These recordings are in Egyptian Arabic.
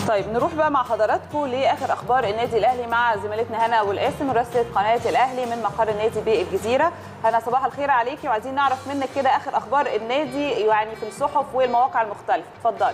طيب نروح بقى مع حضراتكم لاخر اخبار النادي الاهلي مع زميلتنا هنا ابو القاسم مراسله قناه الاهلي من مقر النادي بالجزيره هنا صباح الخير عليكي وعايزين نعرف منك كده اخر اخبار النادي يعني في الصحف والمواقع المختلفه اتفضلي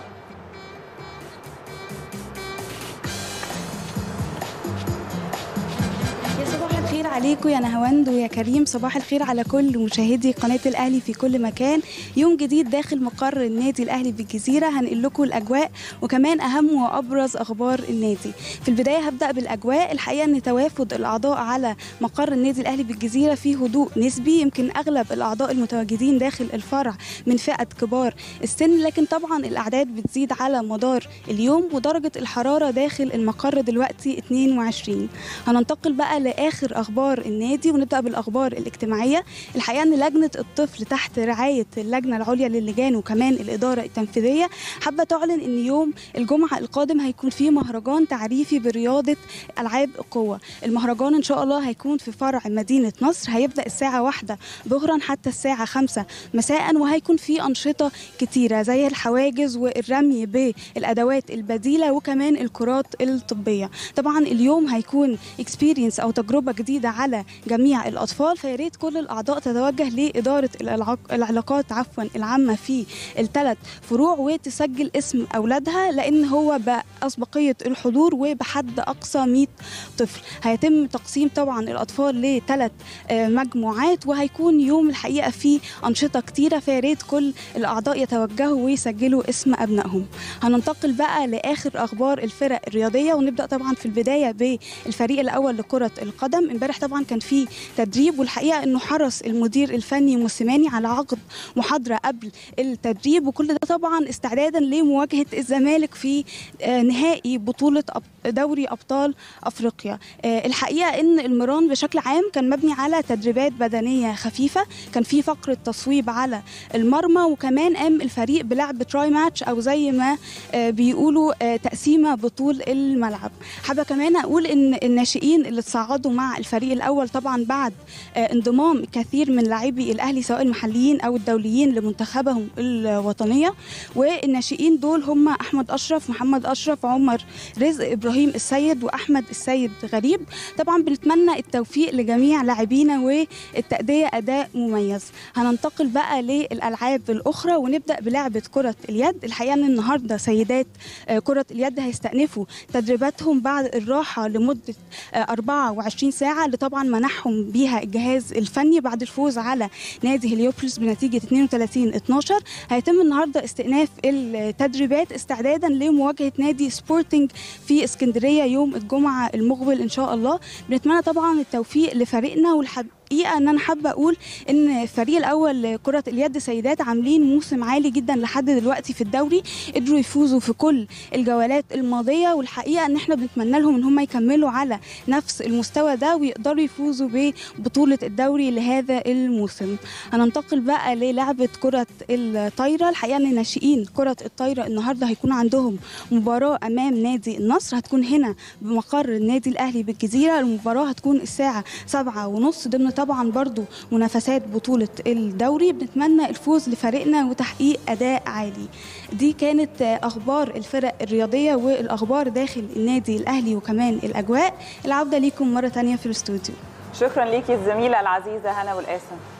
يا صباح الخير عليكم يا نهاوند ويا كريم صباح الخير على كل مشاهدي قناة الأهلي في كل مكان يوم جديد داخل مقر النادي الأهلي بالجزيرة هنقل لكم الأجواء وكمان أهم وأبرز أخبار النادي في البداية هبدأ بالأجواء الحقيقة أن توافد الأعضاء على مقر النادي الأهلي بالجزيرة فيه هدوء نسبي يمكن أغلب الأعضاء المتواجدين داخل الفرع من فئة كبار السن لكن طبعا الأعداد بتزيد على مدار اليوم ودرجة الحرارة داخل المقر دلوقتي 22 هننتقل بقى لآخر أخبار النادي ونبدأ بالأخبار الاجتماعية الحقيقة أن لجنة الطفل تحت رعاية اللجنة العليا للجان وكمان الإدارة التنفيذية حابة تعلن أن يوم الجمعة القادم هيكون فيه مهرجان تعريفي برياضة ألعاب القوة المهرجان إن شاء الله هيكون في فرع مدينة نصر هيبدأ الساعة واحدة ظهرا حتى الساعة خمسة مساء وهيكون فيه أنشطة كتيرة زي الحواجز والرمي بالأدوات البديلة وكمان الكرات الطبية طبعا اليوم هيكون اكسبيرينس أو تجربة جديدة على جميع الأطفال فيا ريت كل الأعضاء تتوجه لإدارة العلاق- العلاقات عفوا العامة في الثلاث فروع وتسجل اسم أولادها لأن هو بأسبقية الحضور وبحد أقصى 100 طفل هيتم تقسيم طبعا الأطفال لثلاث آه، مجموعات وهيكون يوم الحقيقة فيه أنشطة كتيرة فيا ريت كل الأعضاء يتوجهوا ويسجلوا اسم أبنائهم هننتقل بقى لآخر أخبار الفرق الرياضية ونبدأ طبعا في البداية بالفريق الأول لكرة القدم امبارح طبعا كان في تدريب والحقيقة أنه حرص المدير الفني موسيماني على عقد محاضرة قبل التدريب وكل ده طبعا استعدادا لمواجهة الزمالك في آه، نهائي بطولة أب- دوري أبطال أفريقيا آه، الحقيقة أن المران بشكل عام كان مبني على تدريبات بدنية خفيفة كان في فقرة تصويب على المرمى وكمان قام الفريق بلعب تراي ماتش أو زي ما آه، بيقولوا آه، تقسيمة بطول الملعب حابة كمان أقول أن الناشئين اللي تصعدوا مع الفريق الأول طبعا بعد آه، انضمام كثير من لاعبي الأهلي سواء المحليين أو الدوليين لمنتخبهم الوطنية والناشئين دول هم أحمد أشرف محمد أشرف عمر رزق إبراهيم السيد وأحمد السيد غريب طبعا بنتمنى التوفيق لجميع لاعبينا والتأدية أداء مميز هننتقل بقى للألعاب الأخرى ونبدأ بلعبة كرة اليد الحقيقة أن النهاردة سيدات آه، كرة اليد هيستأنفوا تدريباتهم بعد الراحة لمدة آه، 24 ساعة اللي طبعا منحهم بيها الجهاز الفني بعد الفوز على نادي هليوبوليس بنتيجة 32 12 هيتم النهارده استئناف التدريبات استعدادا لمواجهة نادي سبورتنج في اسكندرية يوم الجمعة المقبل إن شاء الله بنتمنى طبعا التوفيق لفريقنا والحب الحقيقه ان انا حابه اقول ان الفريق الاول لكره اليد سيدات عاملين موسم عالي جدا لحد دلوقتي في الدوري قدروا يفوزوا في كل الجولات الماضيه والحقيقه ان احنا بنتمنى لهم ان هم يكملوا على نفس المستوى ده ويقدروا يفوزوا ببطوله الدوري لهذا الموسم هننتقل بقى للعبه كره الطايره الحقيقه ان ناشئين كره الطايره النهارده هيكون عندهم مباراه امام نادي النصر هتكون هنا بمقر النادي الاهلي بالجزيره المباراه هتكون الساعه سبعة ونص ضمن طبعا برضو منافسات بطولة الدوري بنتمنى الفوز لفريقنا وتحقيق أداء عالي دي كانت آه، أخبار الفرق الرياضية والأخبار داخل النادي الأهلي وكمان الأجواء العودة ليكم مرة تانية في الاستوديو شكرا ليكي الزميله العزيزه هنا والقاسم